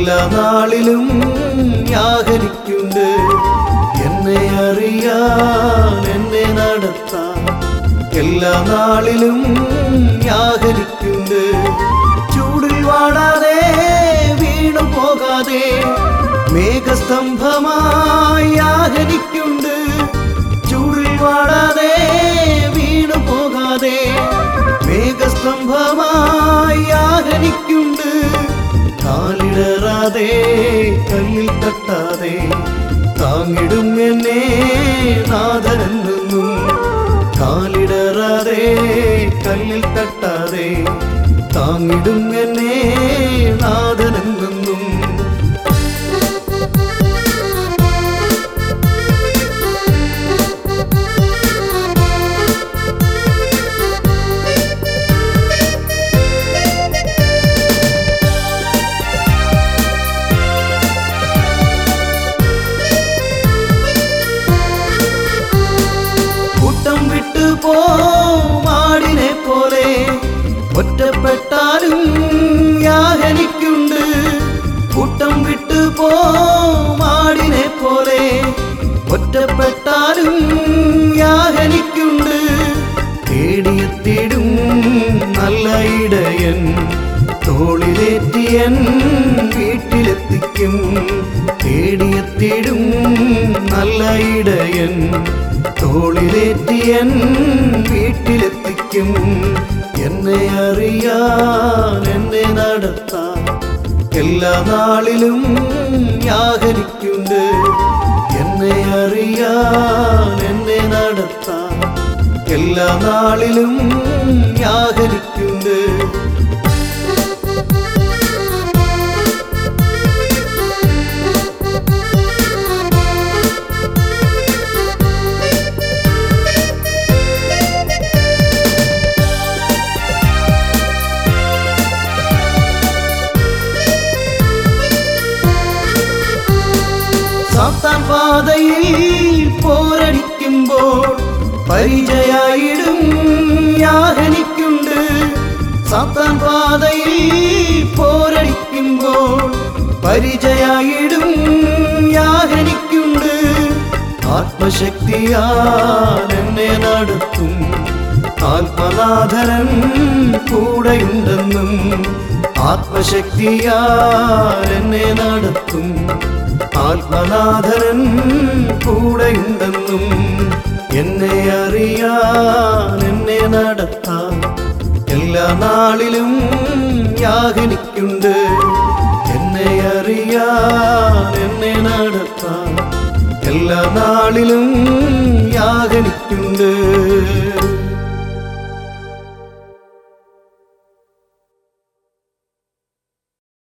എല്ലാ നാളിലും യാഹരിക്കുണ്ട് എന്നെ അറിയാൻ എന്നെ നടത്താൻ എല്ലാ നാളിലും യാഹരിക്കുണ്ട് ചൂടിൽ വാടാതെ വീണു പോകാതെ മേഘസ്തംഭമായി യാഹരിക്കുണ്ട് ചൂടിൽ വാടാതെ വീണു പോകാതെ മേഘസ്തംഭമായി യാഹരിക്കുണ്ട് കാലിടറാതെ കല്ലിൽ തട്ടാതെ താങ്ങിടും എന്നെ നാഥനെന്നും കാലിടറാതെ കല്ലിൽ തട്ടാതെ താങ്ങിടും എന്നെ നാഥനെന്നും കൂട്ടം വിട്ടു പോമാടിനെ പോലെ ഒറ്റപ്പെട്ടാലും യാഹനിക്കുണ്ട് കൂട്ടം വിട്ടു പോമാടിനെ പോലെ ഒറ്റപ്പെട്ടാലും യാഹനിക്കുണ്ട് തേടിയെത്തിടും നല്ല ഇടയൻ തോളിലേറ്റിയൻ വീട്ടിലെത്തിക്കും തേടിയെത്തിടും നല്ല ഇടയൻ തോളിലേറ്റിയൻ വീട്ടിലെത്തിക്കും എന്നെ അറിയാൻ എന്നെ നടത്താൻ എല്ലാ നാളിലും യാഹരിക്കുണ്ട് എന്നെ അറിയാൻ എന്നെ നടത്താൻ എല്ലാ നാളിലും യാഹരിക്കുണ്ട് സാത്താൻ പാതയിൽ പോരടിക്കുമ്പോൾ പരിചയായിടും യാഹനിക്കുണ്ട് സാത്താൻ പാതയിൽ പോരടിക്കുമ്പോൾ പരിചയായിടും യാഹനിക്കുണ്ട് ആത്മശക്തിയാൽ എന്നെ നടത്തും ആത്മനാഥനൻ കൂടെയുണ്ടെന്നും ആത്മശക്തിയാൽ എന്നെ നടത്തും ആത്മനാഥനൻ കൂടെയുണ്ടെന്നും എന്നെ അറിയാൻ എന്നെ നടത്താൻ എല്ലാ നാളിലും യാഹനിക്കുണ്ട് എന്നെ അറിയാൻ എന്നെ നടത്താൻ എല്ലാ നാളിലും യാഹനിക്കുണ്ട്